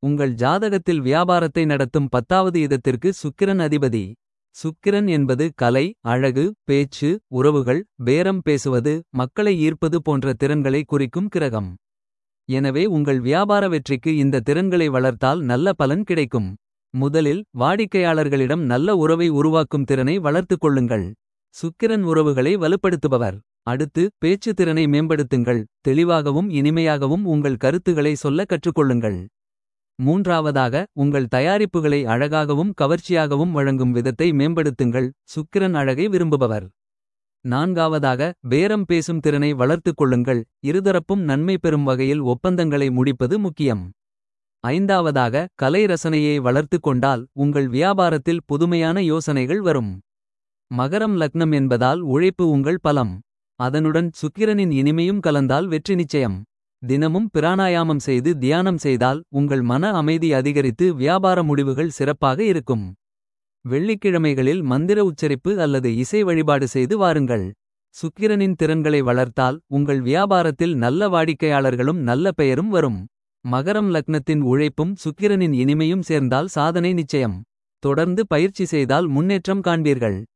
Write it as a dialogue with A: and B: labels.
A: உங்கள் ஜாதகத்தில் வியாபாரத்தை நடத்தும் பத்தாவது இதத்திற்கு சுக்கிரன் அதிபதி. சுக்கிரன் என்பது கலை அழகு பேச்சு உறவுகள் பேரம் பேசுவது மக்களை ஈர்ப்பது போன்ற திறன்களை குறிக்கும் கிரகம். எனவே உங்கள் வியாபார வெற்றிக்கு இந்த திறன்களை வளர்த்தால் நல்ல பலன் கிடைக்கும். முதலில் வாடிக்கையாளர்களிடம் நல்ல உறவை உருவாக்கும் திறனை வளர்த்துக் கொள்ளுங்கள். சுக்கிரன் உறவுகளை வலுப்படுத்துபவர். அடுத்து பேச்சு திறனை மேம்படுத்துங்கள் தெளிவாகவும் இனிமையாகவும் உங்கள் கருத்துகளை சொல்ல கற்றுக்கொள்ளுங்கள். மூன்றாவதாக உங்கள் தயாரிப்புகளை அழகாகவும் கவர்ச்சியாகவும் வழங்கும் விதத்தை மேம்படுத்துங்கள் சுக்கிரன் அழகை விரும்புபவர். நான்காவதாக பேரம் பேசும் திறனை வளர்த்துக் கொள்ளுங்கள் இருதரப்பும் நன்மை பெறும் வகையில் ஒப்பந்தங்களை முடிப்பது முக்கியம். ஐந்தாவதாக கலை ரசனையை வளர்த்துக் கொண்டால் உங்கள் வியாபாரத்தில் புதுமையான யோசனைகள் வரும். மகரம் லக்னம் என்பதால் உழைப்பு உங்கள் பலம். அதனுடன் சுக்கிரனின் இனிமையும் கலந்தால் வெற்றி நிச்சயம். தினமும் பிராணாயாமம் செய்து தியானம் செய்தால் உங்கள் மன அமைதி அதிகரித்து வியாபார முடிவுகள் சிறப்பாக இருக்கும். வெள்ளிக்கிழமைகளில் மந்திர உச்சரிப்பு அல்லது இசை வழிபாடு செய்து வாருங்கள். சுக்கிரனின் திறன்களை வளர்த்தால் உங்கள் வியாபாரத்தில் நல்ல வாடிக்கையாளர்களும் நல்ல பெயரும் வரும். மகரம் லக்னத்தின் உழைப்பும் சுக்கிரனின் இனிமையும் சேர்ந்தால் சாதனை நிச்சயம். தொடர்ந்து பயிற்சி செய்தால் முன்னேற்றம் காண்பீர்கள்.